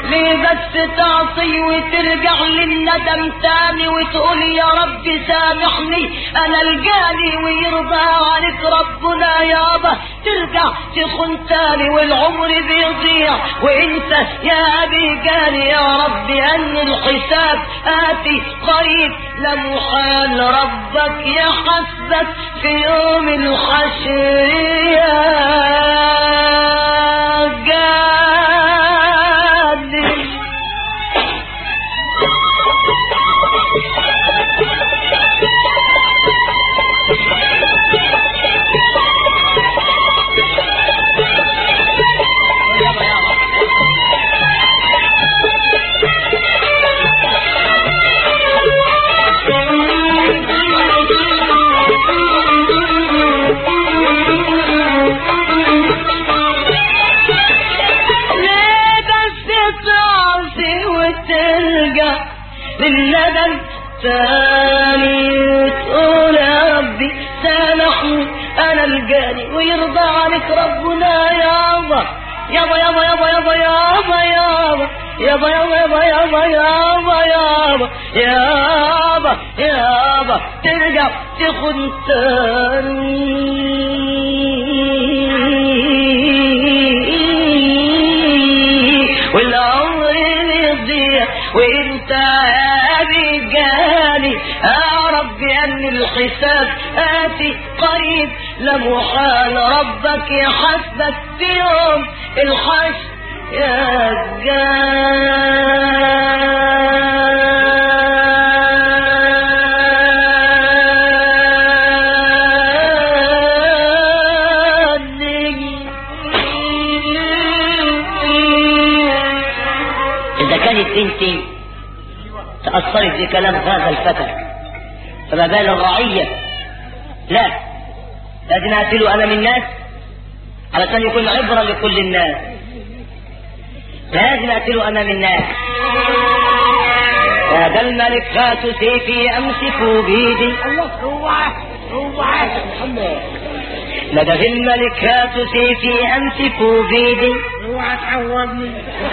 ليه بس تعصي وترجع للندم تاني وتقول يا رب سامحني انا الجاني ويرضى عليك ربنا يابا ترجع تخون تاني والعمر بيضيع وانت يا ابي جاني يا رب ان الحساب اتي قريب لمحال ربك يحسبك في يوم الحشر يا جاني ليه بس تعصي وترجع للندم تاني وتقول يا ربي سامحني انا الجاني ويرضى عليك ربنا يابا يابا يابا يابا يابا يابا يابا يابا يابا يابا يابا يابا يابا يابا ترجع تخن تاني والعمر بيضيع وانت يا ابي جاني يا رب ان الحساب اتي قريب لمحال ربك يحاسبك في يوم الحشر يا جاني إذا كانت أنت تأثرت بكلام هذا الفتى فما بال الرعية لا لازم أقتله أمام الناس علشان يكون عبرة لكل الناس لازم أقتله أمام الناس هذا الملك هات سيفي أمسكوا بيدي الله اوعى اوعى يا محمد لدى في الملك هات سيفي أمسكوا بيدي اوعى تعورني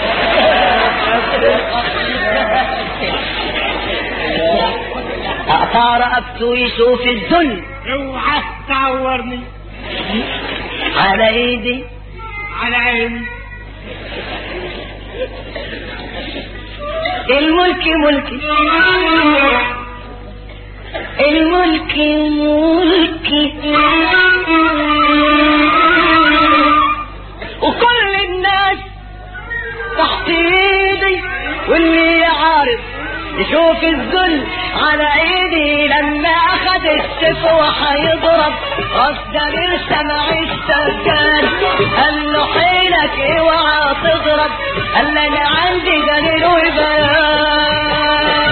أعطى رأبت يشوف الذل اوعى تعورني على إيدي على عيني الملك ملكي الملك ملكي وكل الناس تحت ايدي واللي يعارض يشوف الذل على ايدي لما اخذ السيف وحيضرب اصدر سمع السكان قال له حيلك اوعى تضرب قال له انا عندي دليل وبيان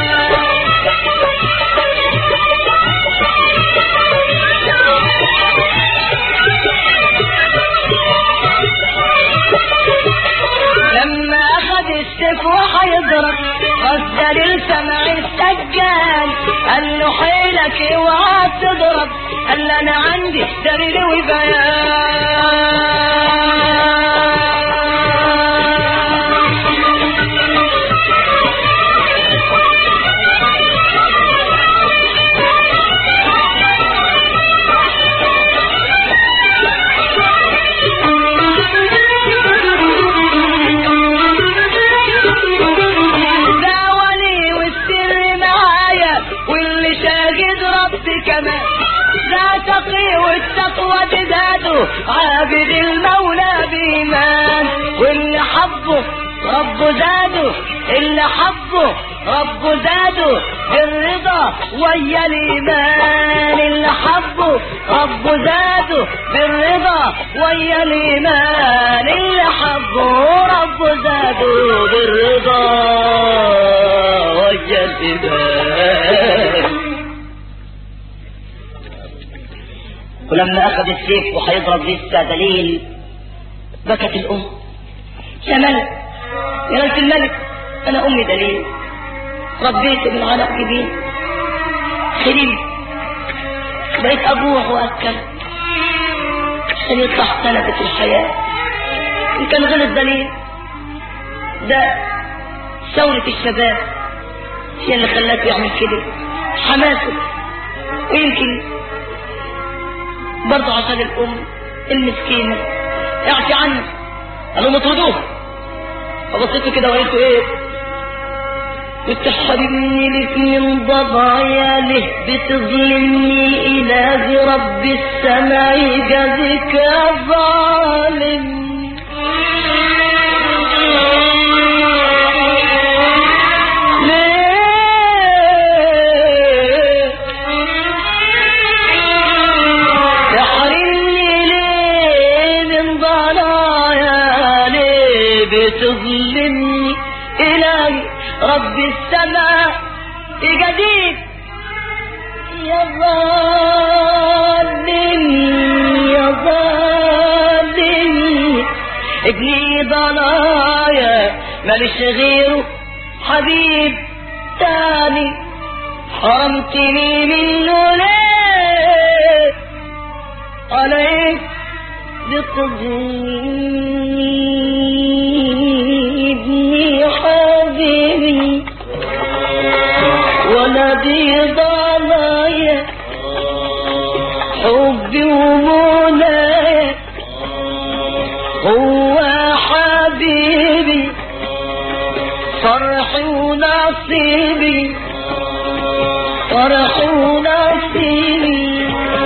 لما اخذ السيف وحيضرب اصدر سمع السجان قال له حيلك اوعى تضرب قال له انا عندي دليل وبيان ده ولي والسر معايا واللي شاهد ربي كمان لا تقي والتقوى تزاده عابد المولى بإيمان واللي حبه ربه زاده اللي حبه ربه زاده بالرضا ويا الإيمان اللي حبه ربه زاده بالرضا ويا الإيمان اللي حبه ربه زاده بالرضا ويا الإيمان ولما أخذ السيف وحيضرب لسه دليل بكت الأم يا ملك يا ملك الملك أنا أمي دليل ربيته من عنق كبير خليل بقيت أبوه وأكل عشان يطلع سنة في الحياة إن كان غير الدليل ده ثورة الشباب هي اللي خلاته يعمل كده حماسه ويمكن برضه عشان الأم المسكينة اعفي عنه قالوا مطردوها فبصيت له كده وقلت له ايه قلت حرمني لك من ضبعي له بتظلمني إله رب السماء جزك يا ظالم ليه تحرمني ليه من ضنايا ليه بتظلمني إلهي رب السماء جديد يا ظالم يا ظالم ابني ضنايا ماليش غيره حبيب تاني حرمتني منه ليه عليك بتظنيني حبيبي ولدي ضنايا حبي ومنايا هو حبيبي فرحي ونصيبي فرحي ونصيبي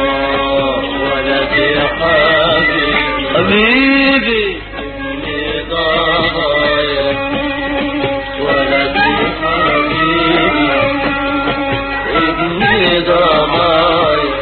ولدي حبيبي حبيبي ابني ضنايا ولدي حبيبي ابني ضنايا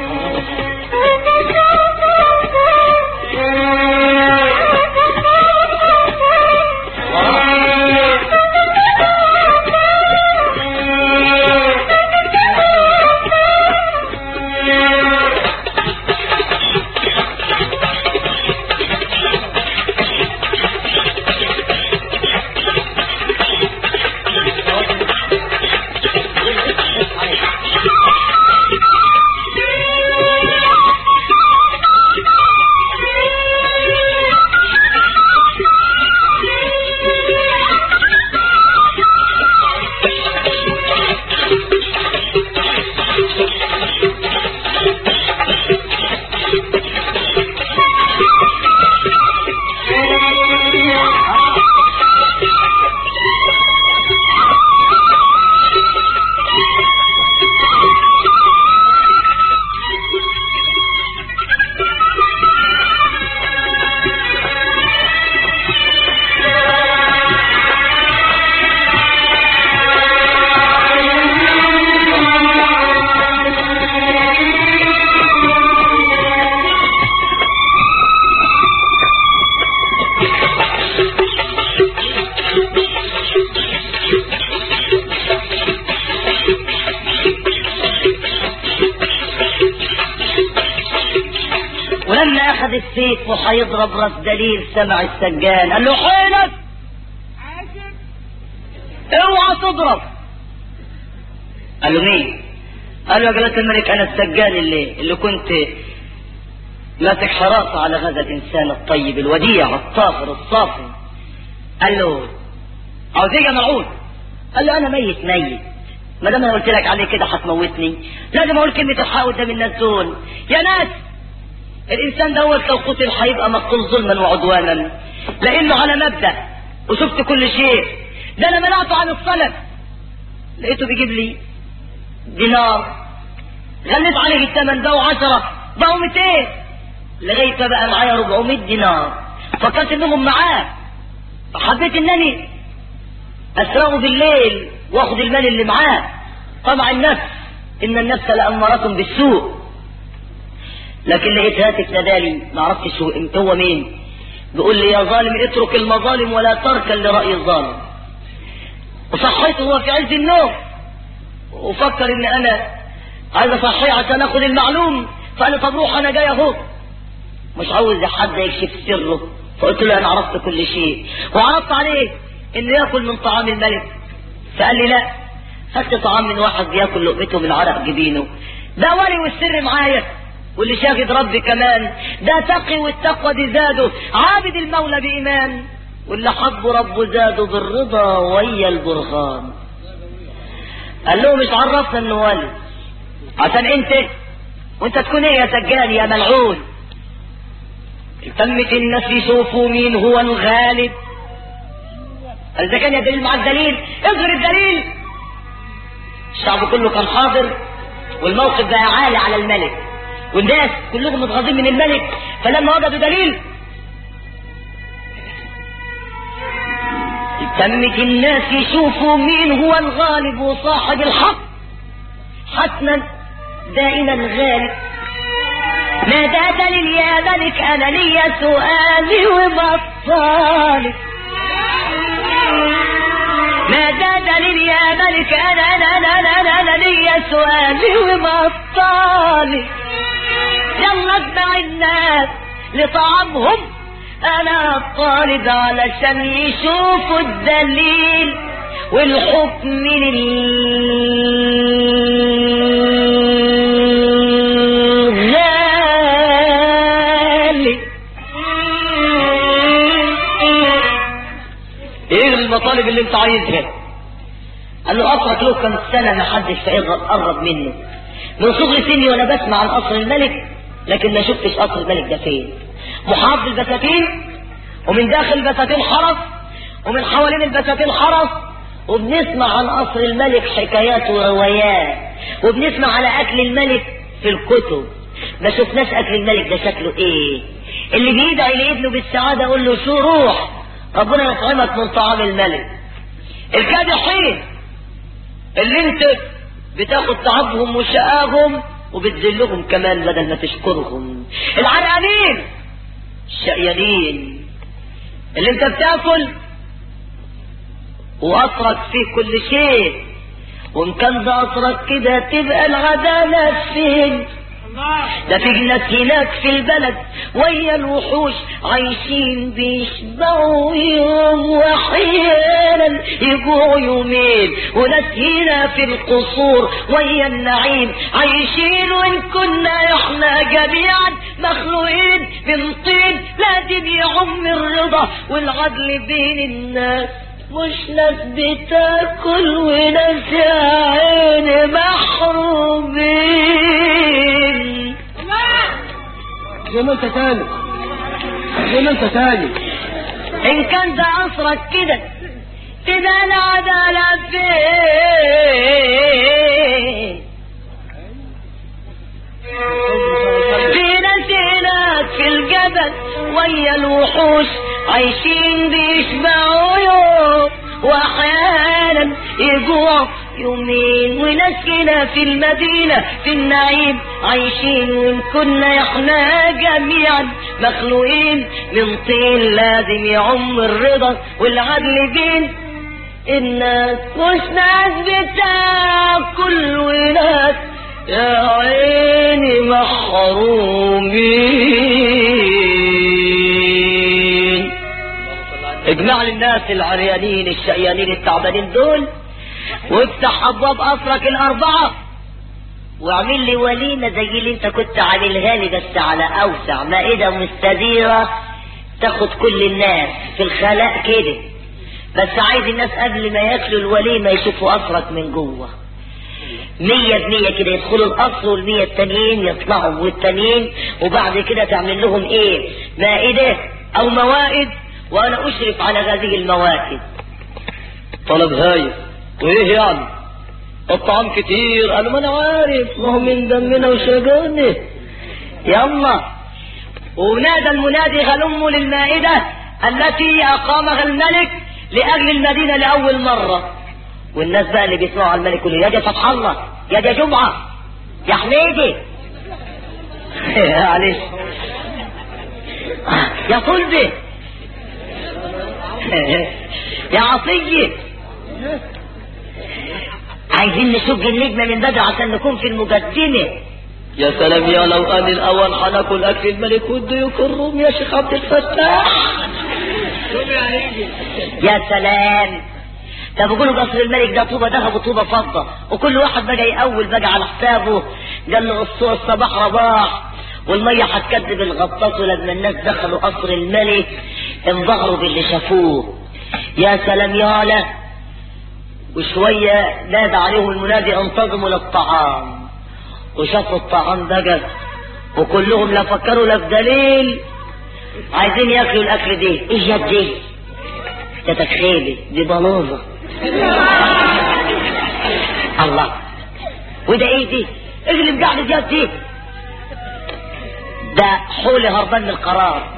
ولما اخذ السيف وحيضرب راس دليل سمع السجان قال له حيلك اوعى تضرب قال له مين قال له يا جلالة الملك انا السجان اللي اللي كنت ماسك حراسة على هذا الانسان الطيب الوديع الطاهر الصافي قال له عاوز ايه يا ملعون قال له انا ميت ميت ما دام انا قلت لك عليه كده هتموتني لازم اقول كلمة الحق قدام الناس دول يا ناس الانسان دوت لو قتل هيبقى مقتول ظلما وعدوانا لانه على مبدا وشفت كل شيء ده انا منعته عن الصلاه لقيته بيجيب لي دينار غليت عليه الثمن ده وعشرة بقوا 200 لغايه ما بقى معايا 400 دينار فكرت انهم معاه فحبيت انني اسرقه بالليل واخد المال اللي معاه طبع النفس ان النفس لاماره بالسوء لكن لقيت هاتف نادالي ما عرفتش هو إمتى هو مين بيقول لي يا ظالم اترك المظالم ولا تركن لرأي الظالم وصحيته هو في عز النوم وفكر ان انا عايز اصحيه عشان اخد المعلوم فقال لي طب روح انا جاي اهو مش عاوز حد يكشف سره فقلت له انا عرفت كل شيء وعرضت عليه انه ياكل من طعام الملك فقال لي لا خدت طعام من واحد بياكل لقمته من عرق جبينه ده ولي والسر معايا واللي شاهد ربي كمان ده تقي والتقوى دي زاده عابد المولى بإيمان واللي حبوا ربه زادوا بالرضا ويا البرهان قال له مش عرفنا انه ولي عشان انت وانت تكون ايه يا سجان يا ملعون التمت الناس يشوفوا مين هو الغالب قال اذا كان يا دليل مع الدليل اظهر الدليل الشعب كله كان حاضر والموقف بقى عالي على الملك والناس كلهم متغاظين من الملك فلما وجدوا دليل تمت الناس يشوفوا مين هو الغالب وصاحب الحق حتما دائما غالب ما ده دليل يا ملك انا ليا سؤالي وبطالي ما ده دليل يا ملك انا انا انا انا انا, أنا ليا سؤالي وبطالي يلا اتبع الناس لطعامهم انا طالب علشان يشوفوا الدليل والحكم للغالي ايه المطالب اللي انت عايزها قال له اترك له كم سنه ما حدش هيقرب قرب منه من صغر سني وانا بسمع عن قصر الملك لكن ما شفتش قصر الملك ده فين محاط بالبساتين ومن داخل البساتين حرس ومن حوالين البساتين حرس وبنسمع عن قصر الملك حكايات وروايات وبنسمع على اكل الملك في الكتب ما شفناش اكل الملك ده شكله ايه اللي بيدعي لابنه بالسعاده اقول له شو روح ربنا يطعمك من طعام الملك الكادحين اللي انت بتاخد تعبهم وشقاهم وبتذلهم كمان بدل ما تشكرهم العرقانين الشقيانين اللي انت بتاكل وقصرك فيه كل شيء وان كان ده قصرك كده تبقى العدالة فين ده في ناس هناك في البلد ويا الوحوش عايشين بيشبعوا يوم واحيانا يجوعوا يومين وناس هنا في القصور ويا النعيم عايشين وان كنا احنا جميعا مخلوقين من طين لازم يعم الرضا والعدل بين الناس مش ناس بتاكل وناس يا عيني محرومين زي ما انت تاني زي ما انت تاني ان كان ده عصرك كده تبقى العدالة فين في ناس هناك في الجبل ويا الوحوش عايشين بيشبعوا يوم واحيانا يجوعوا يومين وناس هنا في المدينة في النعيم عايشين وإن كنا احنا جميعا مخلوقين من طين لازم يعم الرضا والعدل بين الناس مش ناس بتاكل وناس يا عيني محرومين اجمع للناس العريانين الشقيانين التعبانين دول وافتح ابواب قصرك الاربعه واعمل لي وليمه زي اللي انت كنت عاملها لي بس على اوسع مائده مستديره تاخد كل الناس في الخلاء كده بس عايز الناس قبل ما ياكلوا الوليمه يشوفوا قصرك من جوه مية بمية كده يدخلوا القصر والمية التانيين يطلعوا والتانيين وبعد كده تعمل لهم ايه مائدة او موائد وانا اشرف على هذه الموائد طلب هاي وايه يعني الطعام كتير قالوا ما انا عارف ما هو من دمنا وشجرنا يلا ونادى المنادي هلموا للمائدة التي أقامها الملك لأجل المدينة لأول مرة والناس بقى اللي بيسمعوا على الملك يقولوا يا دي فتح الله يا دي جمعة يا حميدي معلش يا صلبي يا عصية عايزين نشق النجمة من بدري عشان نكون في المقدمة يا سلام يا لو ان الاول هناكل اكل الملك والضيوف الروم يا شيخ عبد الفتاح يا سلام ده بيقولوا قصر الملك ده طوبة ذهب وطوبة فضة وكل واحد بقى يقول بقى على حسابه قال له الص- الصباح رباح والمية هتكذب الغطاس ولما الناس دخلوا قصر الملك انبهروا باللي شافوه يا سلام يا له وشوية نادى عليهم المنادي انتظموا للطعام وشافوا الطعام بقى وكلهم لا فكروا لا في دليل عايزين ياكلوا الاكل دي ايه يا دي ده تخيلي دي بلوزة الله وده ايه دي اقلب قاعد ديات دي ده حولي هربان من القرار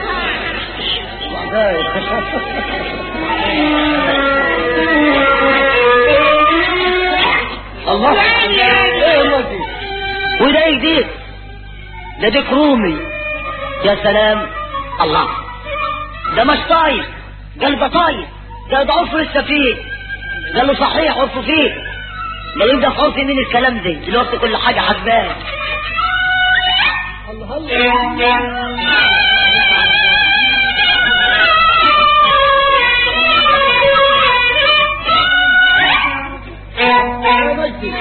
الله ايه الله دي وده ايه دي ده ديك رومي يا سلام الله ده مش طايق قال ده طايق ده ده عرف لسه فيه قال له صحيح عرف فيه لا يبقى في عرف مين الكلام ده دلوقتي كل حاجه حباه الله الله يا مجدي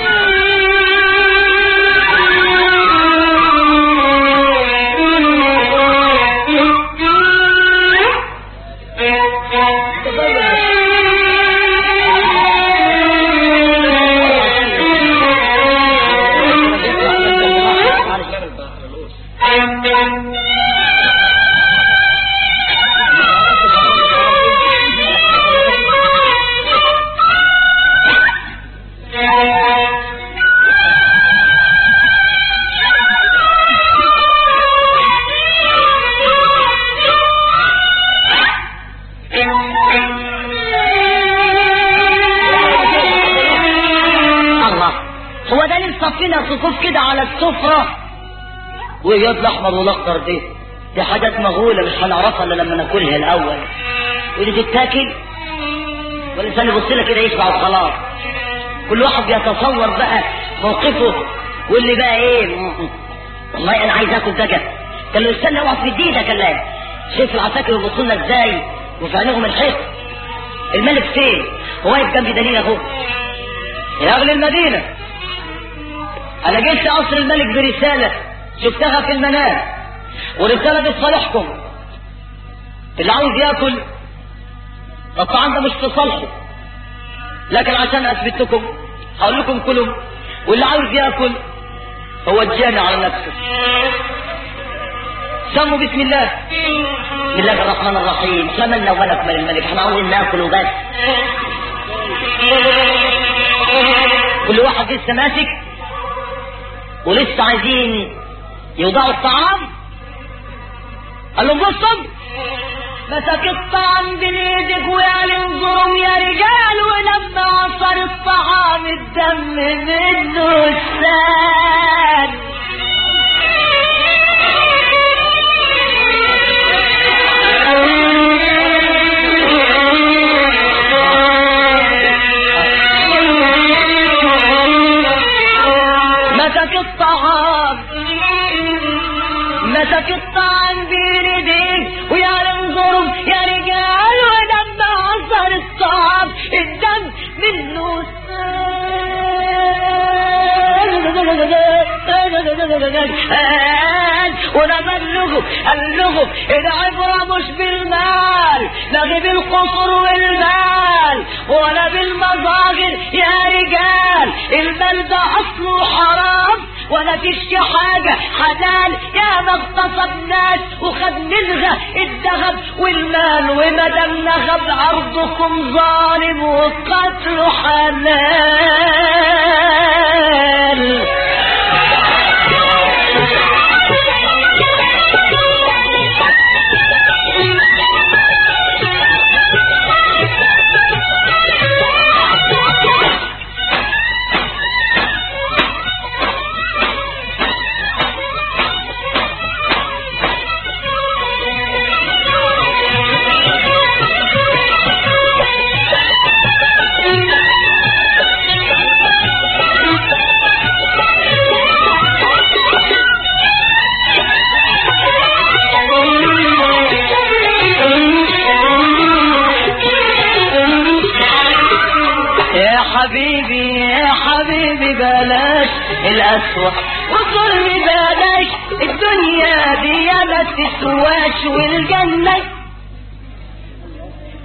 الله هو ده اللي مصفينا صفوف كده على السفرة وياض الاحمر والاخضر دي دي حاجات مغولة مش هنعرفها الا لما ناكلها الاول ودي تتاكل والانسان يبص لها كده يشبع وخلاص كل واحد بيتصور بقى موقفه واللي بقى ايه والله انا عايز اكل دجا كان له استنى اوعى في ايدك كان شايف العساكر يبصوا لنا ازاي وفي عينيهم الحقد الملك فين هو واقف جنب دليل اهو يا اهل المدينه انا جيت قصر الملك برساله شفتها في المنام ورساله دي لصالحكم اللي عاوز ياكل الطعام ده مش في صالحه لكن عشان اثبت لكم هقول لكم كلوا واللي عاوز ياكل هو الجامع على نفسه سموا بسم الله بسم الله الرحمن الرحيم شملنا ونكمل الملك احنا عاوزين ناكل وبس كل واحد لسه ماسك ولسه عايزين يوضعوا الطعام قال لهم بصوا مسك الطعام بين ايدك وقال انظروا يا رجال ولما عصر الطعام الدم منه الساد مسك الطعام مسك الطعام بيديه ويا انظروا يا رجال ولما عصر الطعام الدم منه سال ونبلغه قال لهم العبرة مش بالمال لا بالقصر والمال ولا بالمظاهر يا رجال المال ده اصله حرام ولا فيش حاجة حلال يا ما اغتصب ناس وخد منها الذهب والمال وما دام نغب عرضكم ظالم وقتله حلال يا حبيبي يا حبيبي بلاش الأسوأ والظلم بلاش الدنيا دي ما تسواش والجنة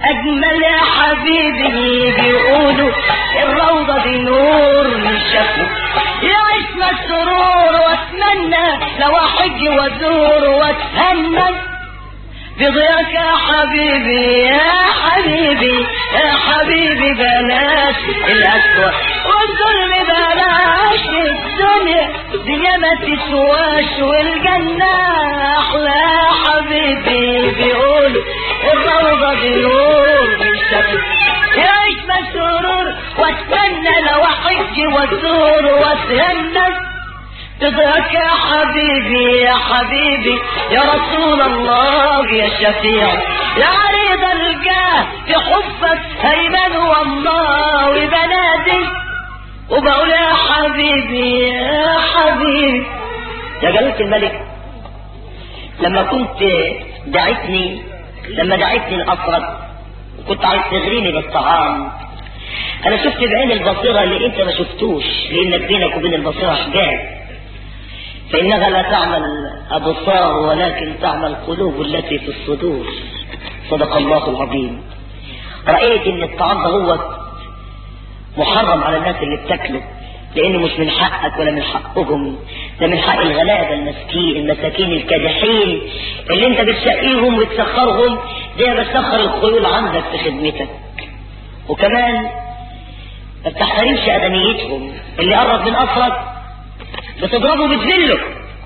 أجمل يا حبيبي بيقولوا الروضة دي نور من شكله يعيش مسرور واتمنى لو احج وازور واتهنى بضياك يا حبيبي يا حبيبي يا حبيبي بلاش الأسوأ والظلم بلاش الدنيا دي ما تسواش والجنة أحلى يا حبيبي بيقولوا الروضة دي نور من شكل يعيش مسرور واتمنى لو احج وازور واتهنى رضاك يا حبيبي يا حبيبي يا رسول الله يا شفيع يا عريض الجاه في حبك هيمن والله وبنادي وبقول يا حبيبي يا حبيبي يا جلالة الملك لما كنت دعيتني لما دعيتني الأسرد كنت عايز تغريني بالطعام أنا شفت بعين البصيرة اللي أنت ما شفتوش لأنك بينك وبين البصيرة حجاب فإنها لا تعمل أبصار ولكن تعمل القلوب التي في الصدور صدق الله العظيم رأيت إن الطعام ده هو محرم على الناس اللي بتاكله لأنه مش من حقك ولا من حقهم ده من حق الغلابة المسكين المساكين الكادحين اللي انت بتشقيهم وتسخرهم زي ما بتسخر الخيول عندك في خدمتك وكمان ما بتحترمش أدميتهم اللي قرب من أسرك بتضربه بتذله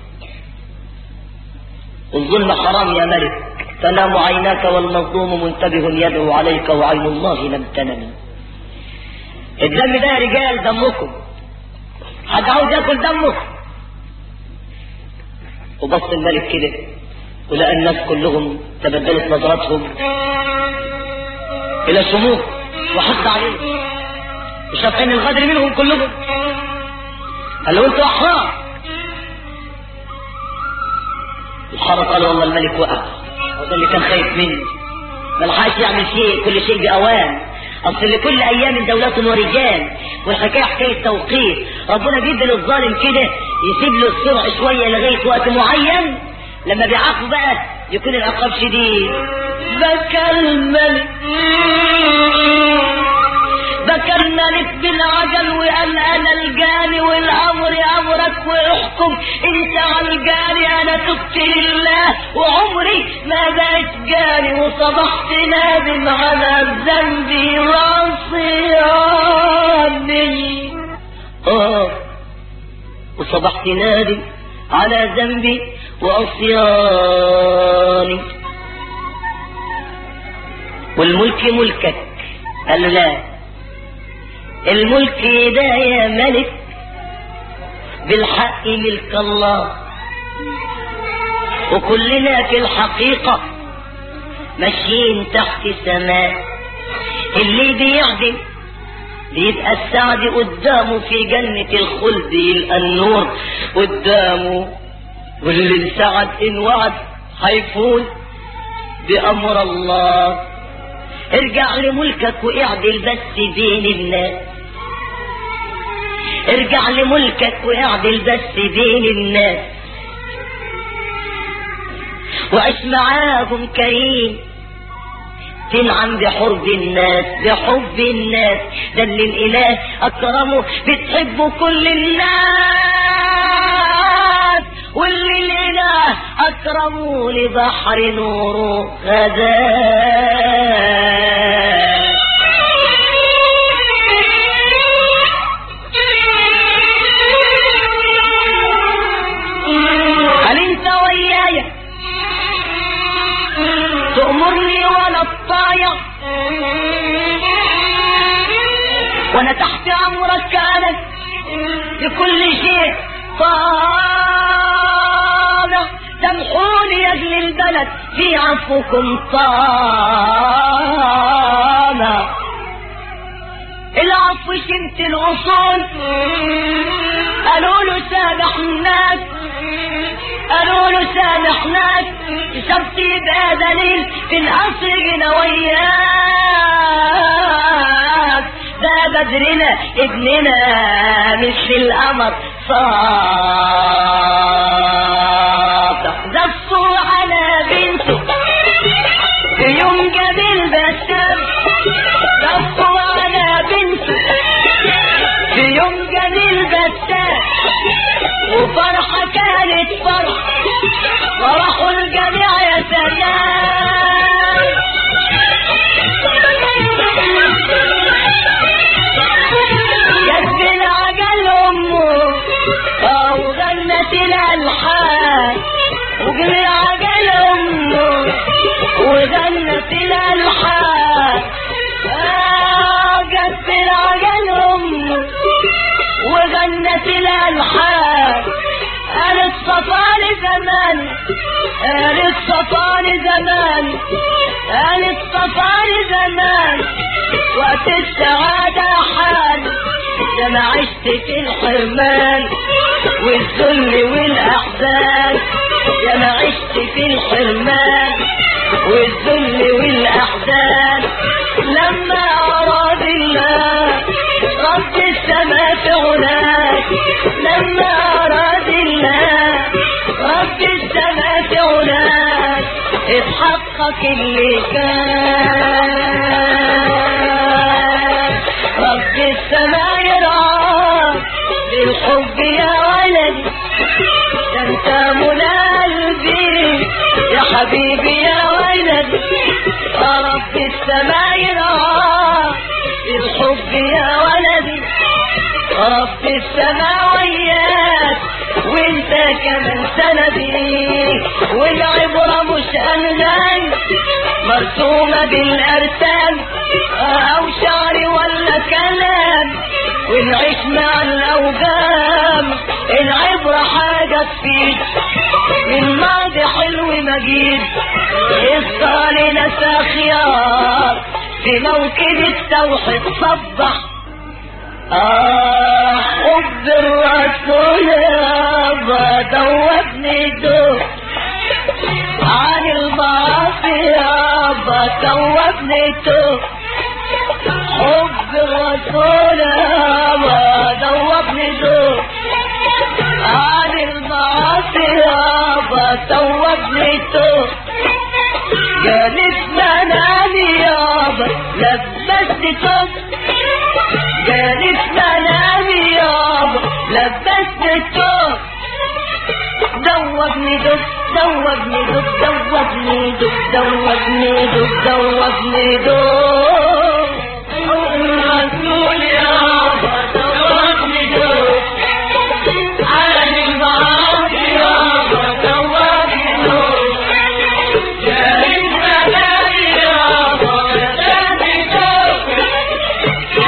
الظلم حرام يا ملك تنام عيناك والمظلوم منتبه يدعو عليك وعين الله لم تنم الدم ده يا رجال دمكم حد عاوز ياكل دمه وبص الملك كده ولقى الناس كلهم تبدلت نظراتهم الى الشموخ وحط عليه وشاف عين الغدر منهم كلهم قال له انتوا احرار الحرس قال والله الملك وقع وده اللي كان خايف مني ما لحقش يعمل شيء كل شيء باوان اصل لكل ايام دولة ورجال والحكايه حكايه توقيت ربنا بيدي للظالم كده يسيب له السرعه شويه لغايه وقت معين لما بيعاقبه بقى يكون العقاب شديد بكى الملك بكى الملك بالعجل وقال انا الجاني والامر امرك واحكم انت على الجاني انا تبت لله وعمري ما بقيت جاني وصبحت نادم على ذنبي وعصياني اه وصبحت نادم على ذنبي وعصياني والملك ملكك قال له لا الملك ده يا ملك بالحق ملك الله وكلنا في الحقيقة ماشيين تحت سماء اللي بيعدل بيبقى السعد قدامه في جنة الخلد يلقى النور قدامه واللي انسعد ان وعد هيفوز بأمر الله ارجع لملكك واعدل بس بين الناس ارجع لملكك واعدل بس بين الناس وعيش معاهم كريم تنعم بحب الناس بحب الناس ده اللي الاله اكرمه بتحبه كل الناس واللي الاله اكرمه لبحر نوره غداه هل انت وياي تأمرني وانا الطايع وانا تحت امرك كانت لكل شيء طامع تمحوني يا اهل البلد في عفوكم طامع العفو شمت الاصول قالوا له سامحناك قالوا له سامحناك شرط يبقى دليل في القصر جينا وياك ده بدرنا ابننا مثل القمر صافح زفوا على بنته في يوم جميل بسام سلام وفرحة كانت فرح فرحوا الجميع يا سلام جت العجل امه اه وغنت الالحان وجه العجل امه وغنت الالحان اه جت العجل امه وغنت الالحان قالت صفان زمان قالت صفان زمان قالت صفان زمان وقت السعادة حال ده انا عشت في الحرمان والذل والاحزان ده انا عشت في الحرمان والذل والاحزان لما اراد الله رب السماء في هناك لما اراد الله رب السماء في هناك اتحقق اللي كان رب السماء يرعاك بالحب يا ولدي ده انت منى قلبي يا حبيبي يا ولدي يا رب السماء يرعاك بالحب يا ولدي رب السماء وياك وانت كمان سندي والعبرة مش أنغام مرسومة بالأرسام أو شعر ولا كلام ونعيش مع الأوهام العبرة حاجة تفيد من ماضي حلو مجيد يسطى لنا خيار في موكب التوحيد صبح آه حب الرسول يابا دوبني دوب عن المعاصي يابا دوبني دوب حب الرسول يابا دوبني دوب عن المعاصي يابا دوبني دوب جالس منامي يابا لبست توب جالس منامي يابا لبست التوب دوبني دب دوبني دب دوبني دب دوبني دب دوبني دب الرسول يابا دوبني دب على المعاصي يابا دوبني دب جالس منامي يابا لبست توب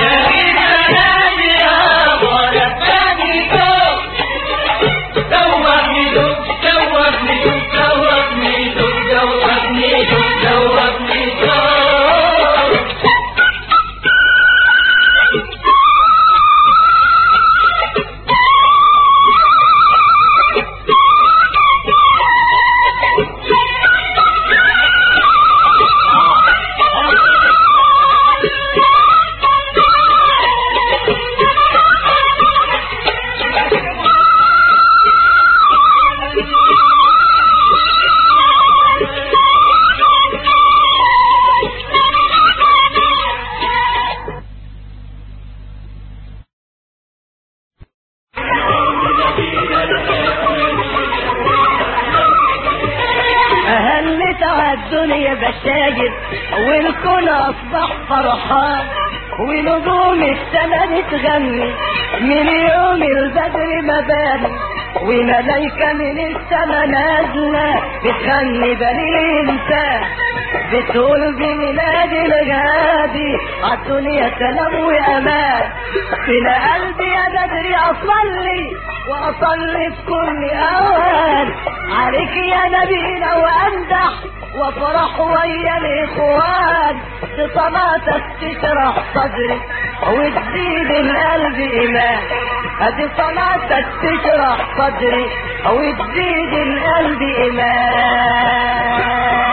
أهلت على الدنيا بشاجر والكون أصبح فرحان ونجوم السما بتغني من يوم البدر مباني وملايكة من السما نازلة بتغني بني الإنسان بتقول بميلاد الغادي عالدنيا سلام وأمان فينا قلبي يا بدري أصلي وأصلي في كل أوان عليك يا نبينا وأمدح وافرح ويا الإخوان بصلاتك تشرح صدري وتزيد القلب إيمان هدي صلاتك تشرح صدري وتزيد القلب إيمان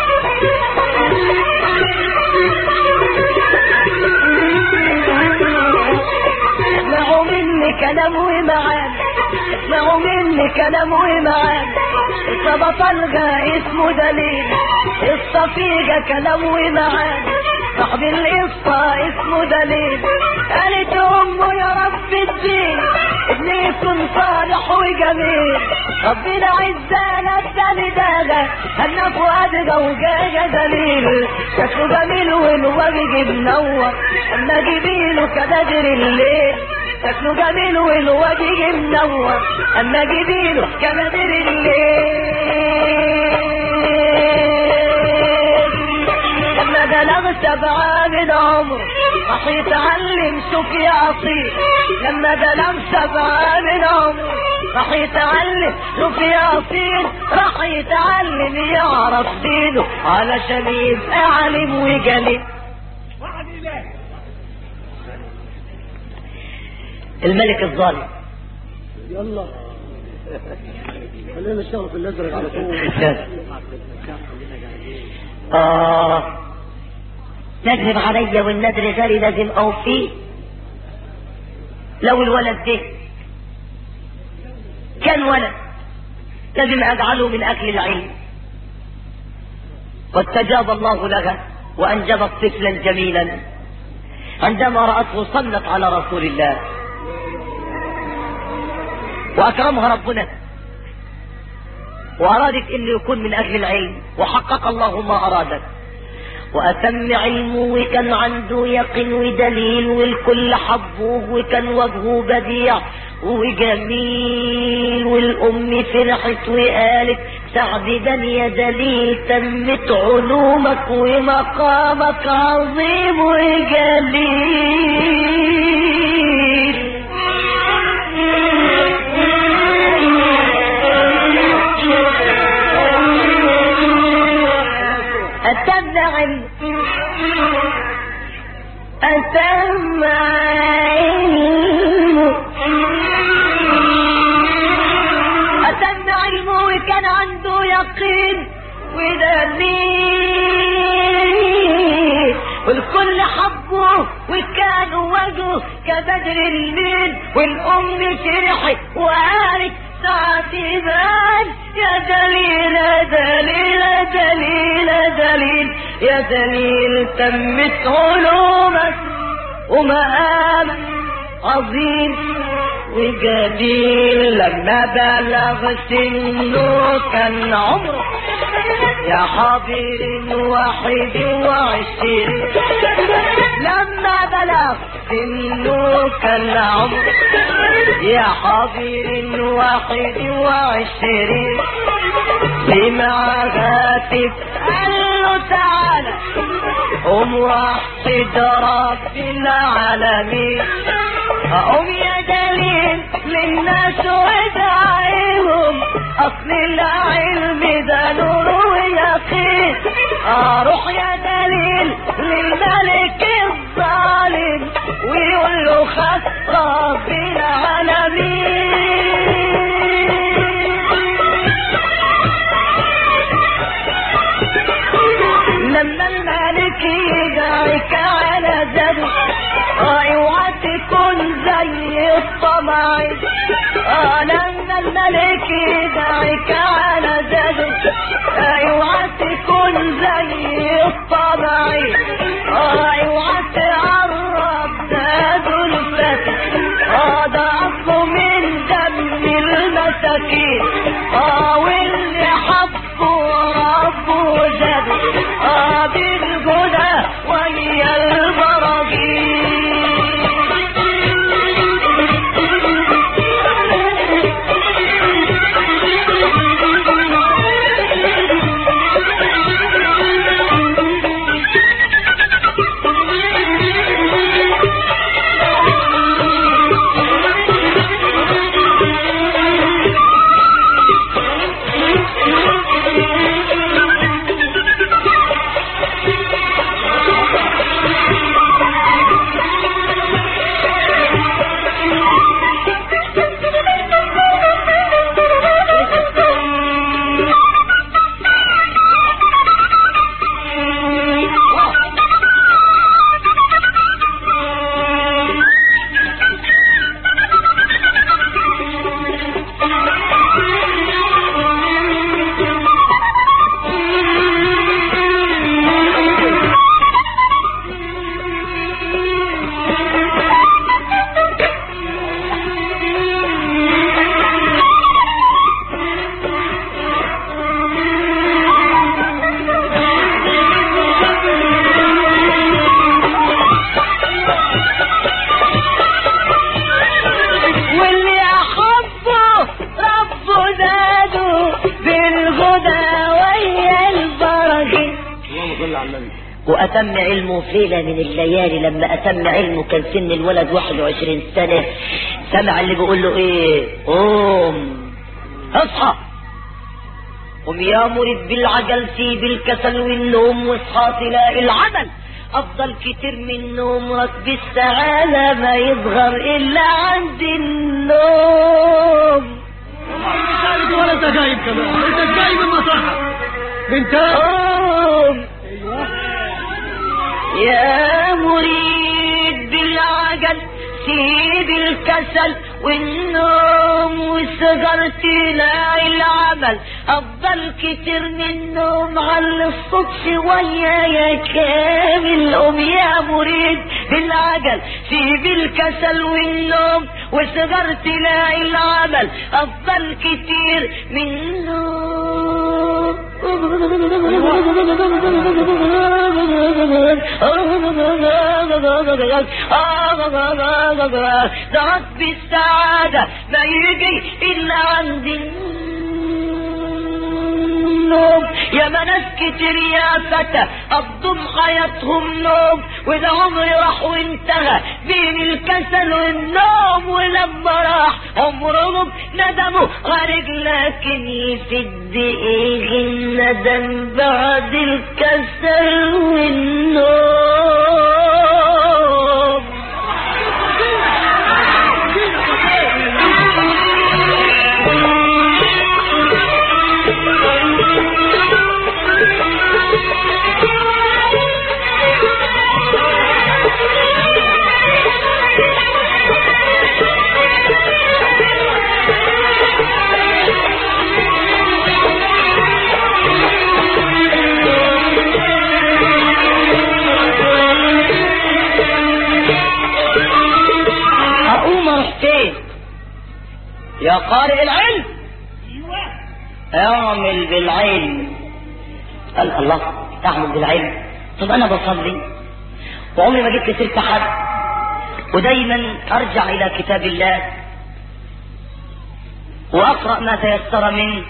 اسمعوا مني كلام ومعان اسمعوا مني كلام ومعان الصبا طلقة اسمه دليل الصفيقة كلام ومعان صاحب القصة اسمه دليل قالت امه يا رب الدين ابني يكون صالح وجميل ربنا عزانا الثاني داغا هنا فؤاد جوجاجة دليل شكله جميل والوجه منور اما جبيله كبدر الليل شكله جميل والوجه منور اما جبيله كبدر الليل لما بلغ سبعة من عمره راح يتعلم شوف يا عصير لما بلغ سبعة من عمره راح يتعلم شوف يا عصير راح يتعلم يعرف دينه علشان يبقى عالم وجليل الملك الظالم يلا خلينا نشتغل في الازرق على طول آه نكذب علي والنذر غالي لازم أوفيه لو الولد ده كان ولد لازم أجعله من أكل العلم واستجاب الله لها وأنجبت طفلا جميلا عندما رأته صلت على رسول الله وأكرمها ربنا وأرادت أنه يكون من أهل العلم وحقق الله ما أرادت وأتم علمه وكان عنده يقين ودليل والكل حبوه وكان وجهه بديع وجميل والأم فرحت وقالت سعددا يا دليل تمت علومك ومقامك عظيم وجليل أتم علم أتم علم أتم علمه وكان عنده يقين ودليل والكل حبه وكان وجهه كبدر الليل والأم فرحت وقالت ساعتي بان يا دليل يا دليل يا دليل يا دليل يا دليل تمت علومك ومقامك عظيم وجميل لما بلغ سنه كان عمره يا حبيب واحد وعشرين لما بلغ سنه كان عمره يا حبيب واحد وعشرين سمع هاتف قال له تعالى قوم وحد رب العالمين قوم يا دليل للناس وادعيهم اصل العلم ده نور ويقين اروح يا دليل للملك الظالم ويقول له خس رب العالمين لما الملك يدعيك على زبه اوعى تكون زي الطمع اه لما الملك يدعيك على زبه اوعى تكون زي الطمع اه اوعى تقرب زاد الفتح اه ده اصله من دم المساكين اه واللي حبه ربه زاد اه بالهدى ويا البراجيل وأتم علمه في ليلة من الليالي لما أتم علمه كان سن الولد 21 سنة سمع اللي بيقول له إيه قوم اصحى قم يا مريد بالعجل سيب الكسل والنوم واصحى تلاقي العمل افضل كتير من النوم ركب السعادة ما يصغر الا عند النوم ثالث ولا انت جايب كمان انت جايب المصحة بنت قوم ايوه يا مريد بالعجل سيب الكسل والنوم والسجر تلاقي العمل افضل كتير من النوم على الصوت شوية يا كامل قوم يا مريد بالعجل سيب الكسل والنوم والسجر تلاقي العمل افضل كتير من النوم ضغط بالسعادة ما يجي إلا عند النوم يا ناس كتير يا فتى الضم حياتهم نوم وده عمري راح وانتهى بين الكسل والنوم ولما راح عمرهم ندموا غارق لكن يفد ايه الندم بعد الكسل والنوم اقوم اروح فين يا قارئ العلم اعمل بالعلم قال الله تعمل بالعلم طب انا بصلي وعمري ما جبت سيره حد ودايما ارجع الى كتاب الله واقرا ما تيسر منه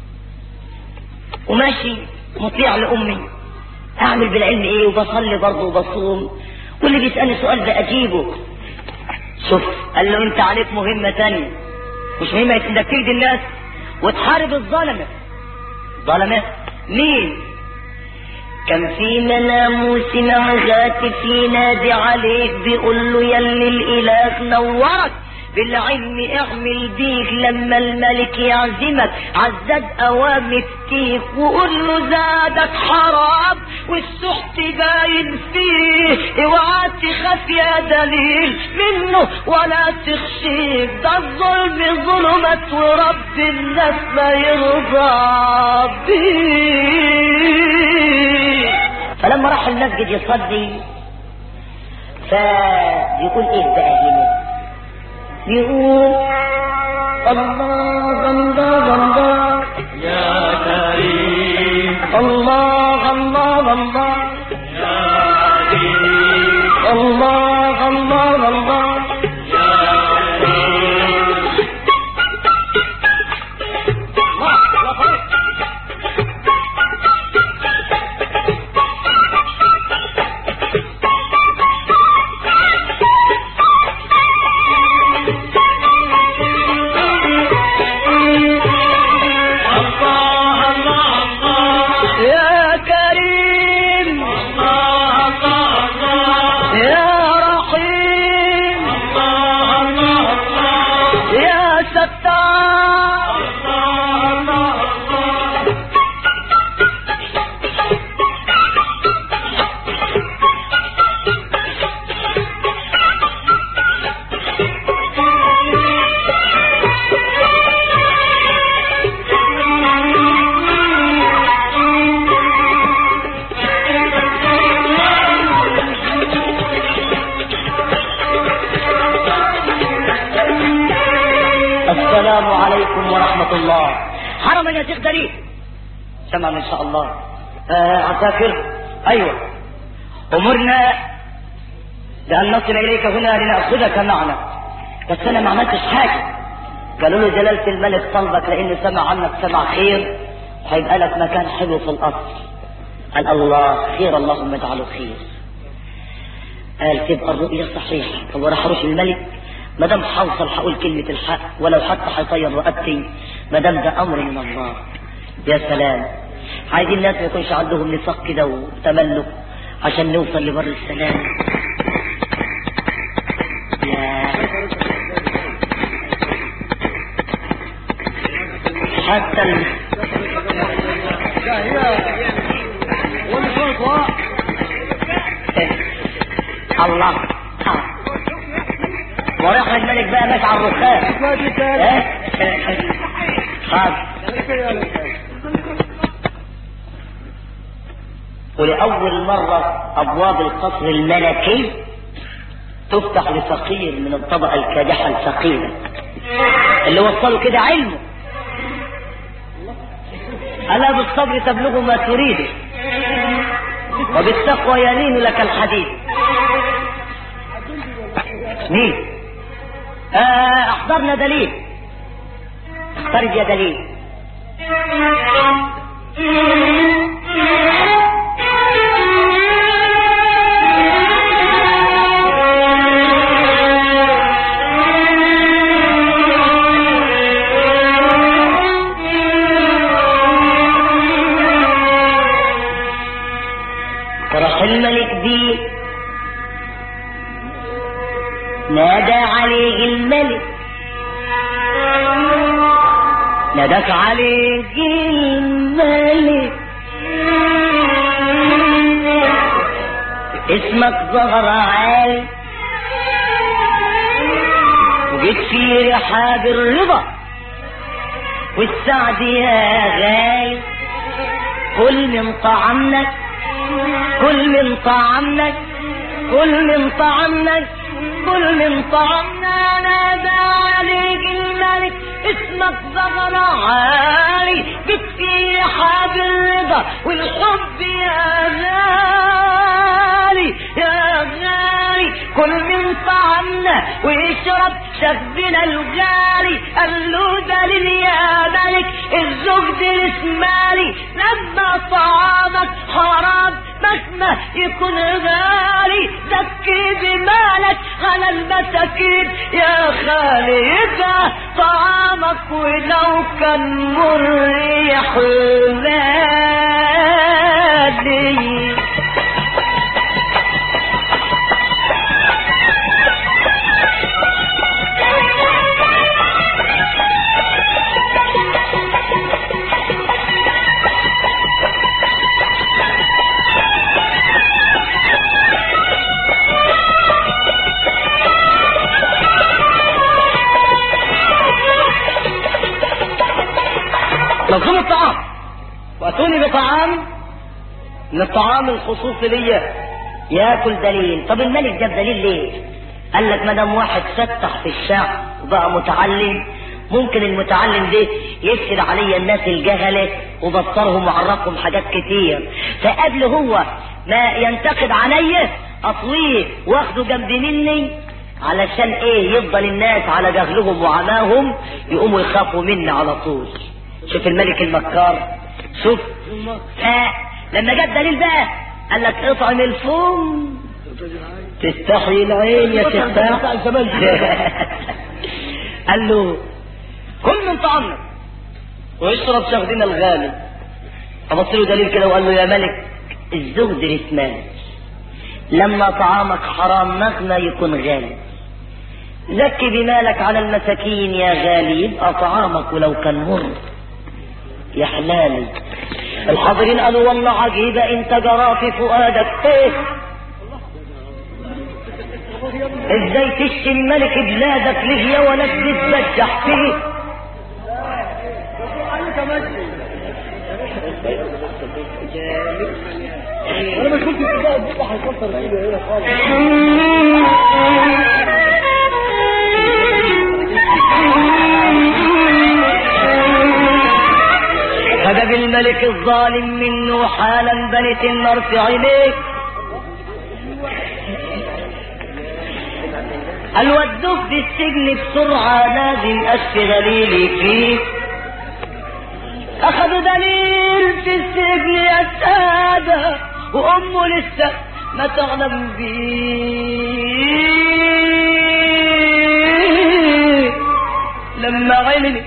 وماشي مطيع لامي اعمل بالعلم ايه وبصلي برضه وبصوم واللي بيسالني سؤال ده اجيبه شوف قال له انت عليك مهمة تانية مش مهمة انك تجدي الناس وتحارب الظلمة ظلمة مين كان في منام سمع هاتف ينادي عليك بيقول له يلي الاله نورك بالعلم اعمل بيك لما الملك يعزمك عزاد اوامر فيك وقول له زادك حرام والسحت باين فيه اوعى تخاف يا دليل منه ولا تخشيك ده الظلم ظلمت ورب الناس ما يرضى بيه فلما راح المسجد يصلي فبيقول ايه بقى هنا يقول الله الله الله يا كريم الله الله الله يا عزيز الله الله الله يا كريم الله الله الله يا كريم الله الله الله يا رحيم الله الله الله يا ستار الله الله الله السلام عليكم ورحمة الله حرما يا شيخ دليل تمام ان شاء الله آه عساكر ايوه امرنا بان نصل اليك هنا لناخذك معنا بس انا ما عملتش حاجه قالوا له جلاله الملك طلبك لانه سمع عنك سمع خير وهيبقى لك مكان حلو في القصر قال الله خير اللهم اجعله خير قال تبقى الرؤية صحيحة طب وراح اروح الملك ما دام حوصل هقول كلمة الحق ولو حتى هيطير رقبتي ما دام ده أمر من الله يا سلام عايزين الناس ما يكونش عندهم نفاق كده وتملك عشان نوصل لبر السلام يا حتى ال... لا هي ولا صوت واحد الله آه. وراح الملك بقى ماشي على الرخام ما دي تاني ايه خلاص ولأول مرة أبواب القصر الملكي تفتح لفقير من الطبقة الكادحة الفقيرة اللي وصلوا كده علمه ألا بالصبر تبلغ ما تريد وبالتقوى يلين لك الحديد مين آه احضرنا دليل اخترج يا دليل فراح الملك دي نادى عليه الملك نادت عليه الملك اسمك ظهر عالي وجيت في رحاب الرضا والسعد يا غالي كل من طعامك كل من طعامك كل من طعامك كل من طعامنا نادى عليك الملك اسمك ظهر عالي بكفي حاب الرضا والحب يا غالي يا غالي كل من طعامنا واشرب شربنا الغالي قال له دليل يا ملك الزهد الاسمالي لما طعامك حرام مهما يكون غالي زكي بمالك على المساكين يا خالي يبقى طعامك ولو كان مريح غالي مفهوم الطعام واتوني بطعام من الطعام الخصوصي ليا ياكل دليل طب الملك جاب دليل ليه قال لك ما دام واحد فتح في الشعب وبقى متعلم ممكن المتعلم ده يفسد عليا الناس الجهلة وبصرهم وعرفهم حاجات كتير فقبل هو ما ينتقد عليا اطويه واخده جنب مني علشان ايه يفضل الناس على جهلهم وعماهم يقوموا يخافوا مني على طول شوف الملك المكار شوف آه لما جاب دليل بقى قال لك اطعم الفم تستحي العين يا شيخ قال له كل من طعامنا واشرب شهدنا الغالي فبص له دليل كده وقال له يا ملك الزهد رسمان لما طعامك حرام مهما يكون غالي زكي بمالك على المساكين يا غالي يبقى طعامك ولو كان مر يا حلالي الحاضرين قالوا والله عجيبة انت جرى في فؤادك ايه ازاي تشتي الملك بلادك ليه يا ولد بتبجح فيه انا ما كنت بقى بقى هيكسر كده هنا خالص فجاب الملك الظالم منه حالا بنت النار في عينيك قال ودوك في السجن بسرعة لازم أشفي دليلي فيه أخذوا دليل في السجن يا سادة جوزها وامه لسه ما تعلم بيه لما علمت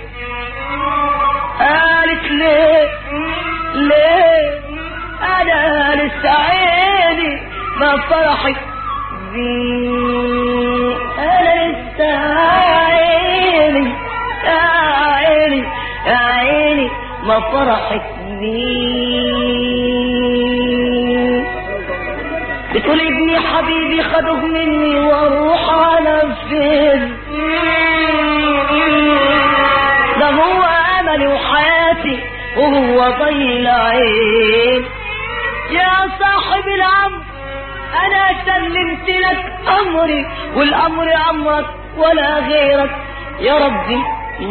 قالت ليه ليه انا لسه عيني ما فرحت بيه انا لسه عيني يا عيني يا عيني ما فرحت بيه بتقول ابني حبيبي خدوه مني واروح على فين ده هو املي وحياتي وهو ضي العين يا صاحب الامر انا سلمت لك امري والامر امرك ولا غيرك يا ربي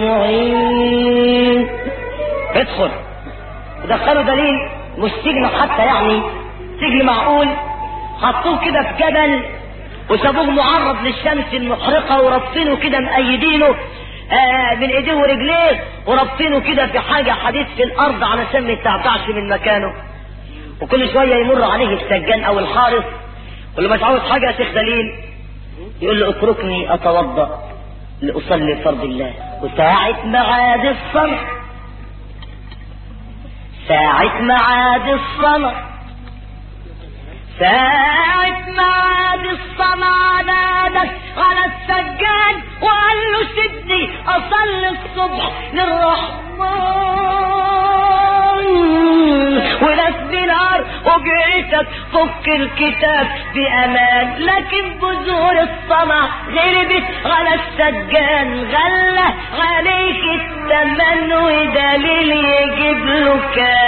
معين ادخل ودخلوا دليل مش سجن حتى يعني سجن معقول حطوه كده في جبل وسابوه معرض للشمس المحرقة وربطينه كده مأيدينه آه من ايديه ورجليه وربطينه كده في حاجة حديث في الارض علشان ما يتعتعش من مكانه وكل شوية يمر عليه السجان او الحارس يقول له مش عاوز حاجة يا شيخ دليل يقول له اتركني اتوضأ لأصلي فرض الله وساعة معاد الصلاة ساعة معاد الصلاة ساعة معاد الصلاة نادت على السجاد وقال له سيبني أصلي الصبح للرحمن وناس بنار وجعتك فك الكتاب بأمان لكن بذور الصلاة غربت على السجان غلى عليك التمن ودليل يجيب له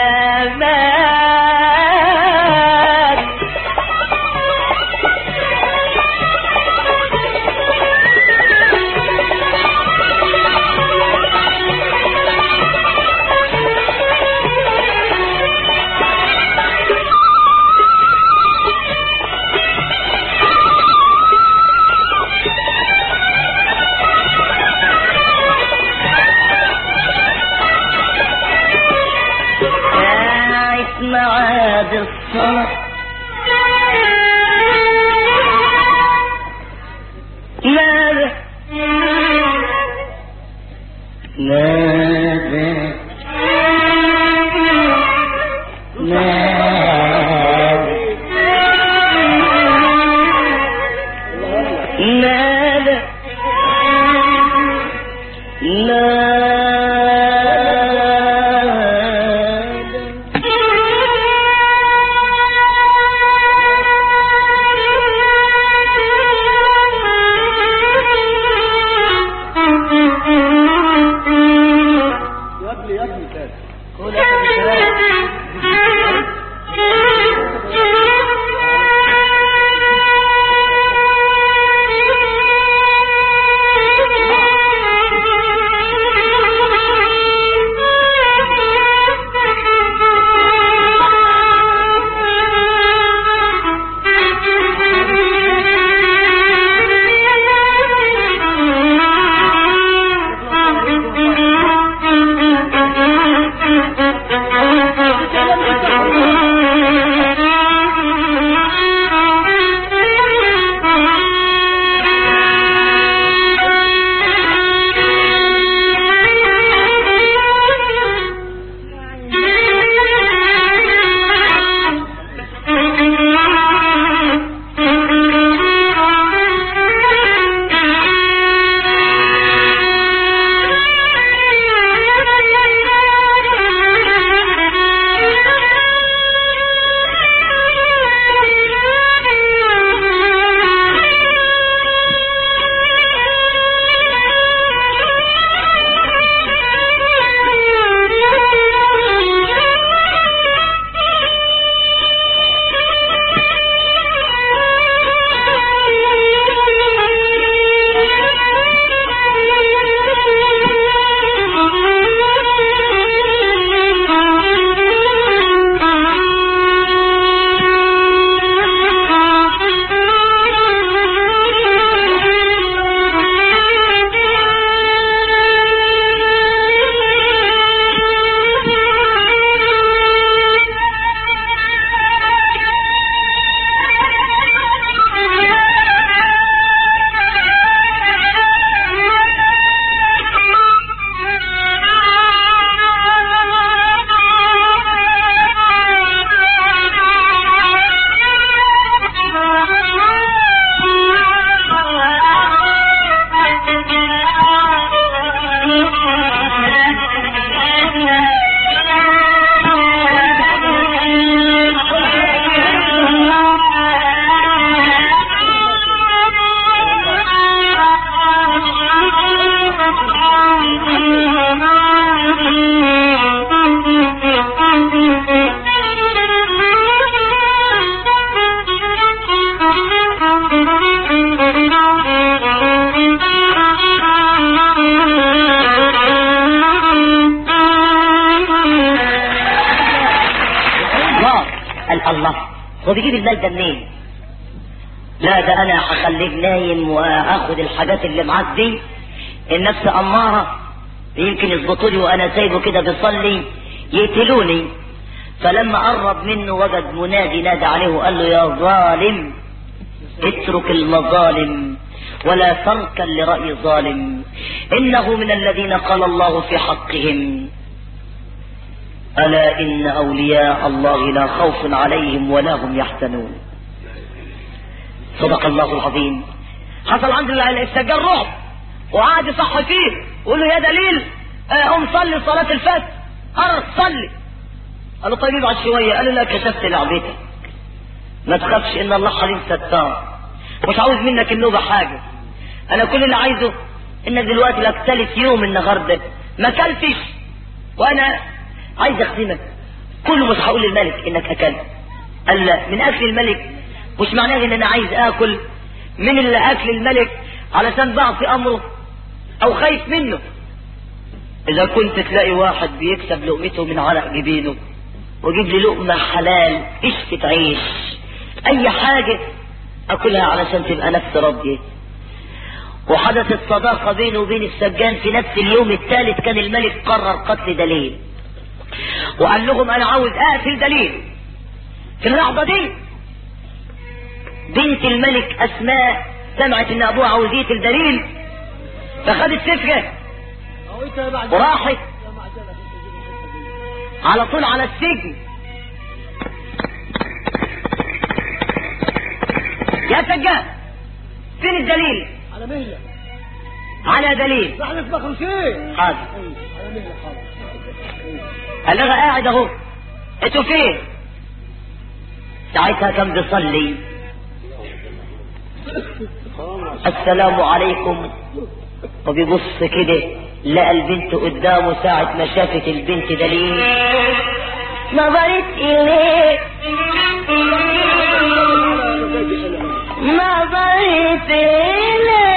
كمان ساعة معاد الصلاة ماذا ماذا ماذا يا ابني يا ابني كده Thank you. هو بيجيب المال ده منين لا ده انا هخليك نايم واخد الحاجات اللي معاك دي النفس اماره يمكن يظبطوني وانا سايبه كده بيصلي يقتلوني فلما قرب منه وجد منادي نادى عليه وقال له يا ظالم اترك المظالم ولا تركا لرأي ظالم إنه من الذين قال الله في حقهم ألا إن أولياء الله لا خوف عليهم ولا هم يحزنون صدق الله العظيم حصل عند السجار رعب وقعد يصح فيه ويقول له يا دليل آه، قوم صلي صلاة الفجر قرر صلي قال له طيب ابعد شوية قال له لا كشفت لعبتك ما تخافش ان الله حليم ستار مش عاوز منك النوبة حاجة انا كل اللي عايزه انك دلوقتي لك ثالث يوم النهارده ما اكلتش وانا عايز اخدمك كله مش هقول للملك انك اكلت قال لا من اكل الملك مش معناه ان انا عايز اكل من اللي اكل الملك علشان ضعف امره او خايف منه اذا كنت تلاقي واحد بيكسب لقمته من عرق جبينه وجيب لي لقمة حلال قشة عيش اي حاجة اكلها علشان تبقى نفس راضية وحدثت صداقة بينه وبين السجان في نفس اليوم الثالث كان الملك قرر قتل دليل وقال لهم انا عاوز اقتل دليل في اللحظة دي بنت الملك اسماء سمعت ان ابوها عاوز يقتل دليل فخدت سفرة أو أنت يا معجزة وراحت يا معجزة أنت تجيب الحتة دي. على طول على السجن يا سجان فين الدليل على مهلة على دليل نحن اسمه خمسين حاضر أيوة، على مهلة حاضر قال لها قاعد اهو انتوا فين ساعتها كان بيصلي السلام عليكم وبيبص كده لقى البنت قدامه ساعة ما شافت البنت دليل نظرت إليه نظرت إليه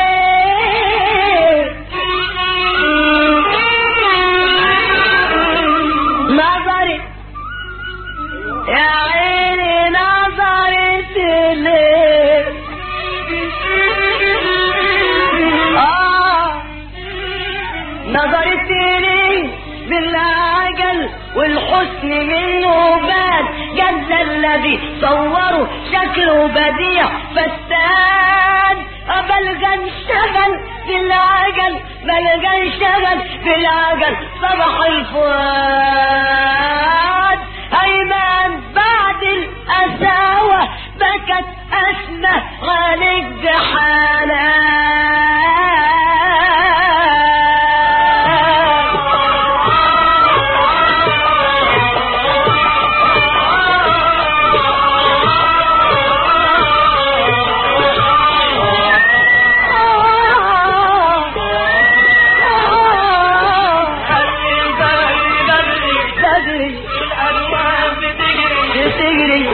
نظرت يا عيني نظرت إليه آه نظرت إليه بالعجل والحسن منه بان جد الذي صوره شكله بديع فستان بلغ انشغل بالعجل بلغ انشغل بالعجل صبح الفؤاد ايمن بعد الاساوة بكت اسمه غالق بدري بتجري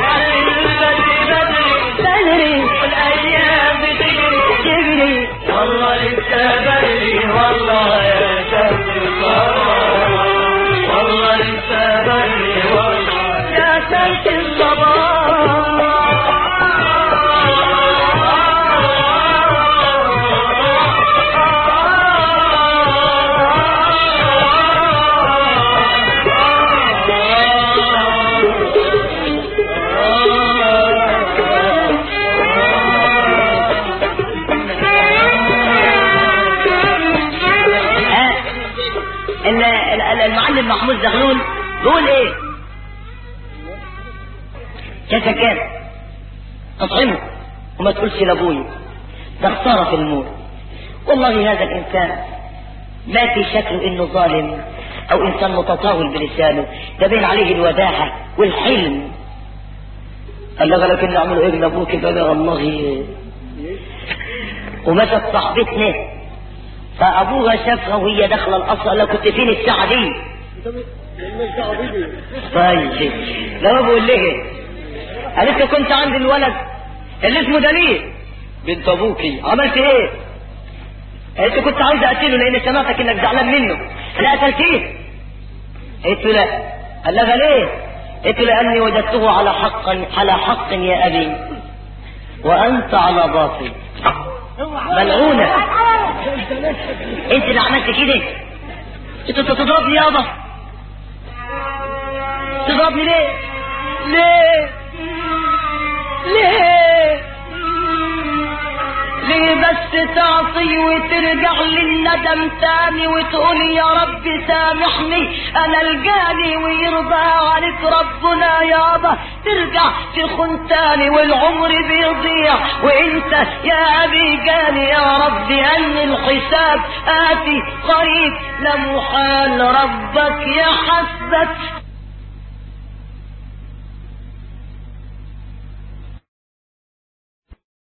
بدري والايام بتجري تجري والله لسه بدري والله يا شمس الصباح والله لسه بدري والله يا شمس ال- ال- ال- المعلم محمود زغلول بيقول ايه يا سكان اطعمه وما تقولش لابوي ده خساره في الموت والله هذا الانسان ما في شكله انه ظالم او انسان متطاول بلسانه ده باين عليه الوداعه والحلم قال له لكن نعمل ايه لابوك بقى والله ومشت صاحبتنا فابوها شافها وهي داخله القصر قال لها كنت فين الساعه دي أنت ب- مالناش دعوة بيدي طيب لما بقول لها قالت له كنت عند الولد اللي اسمه دليل بنت ابوكي عملت ايه قالت له كنت عاوز اقتله لان سمعتك انك زعلان منه لا قتلتيه قالت له لا قال لها ليه قلت له لاني وجدته على حق على حق يا ابي وانت على باطل ملعونه انت اللي عملت كده انت تضربني يابا تضربني ليه ليه ليه ليه بس تعصي وترجع للندم تاني وتقول يا رب سامحني انا الجاني ويرضى عليك ربنا يابا ترجع تخون تاني والعمر بيضيع وانت يا ابي جاني يا رب ان الحساب اتي قريب لمحال ربك يحسبك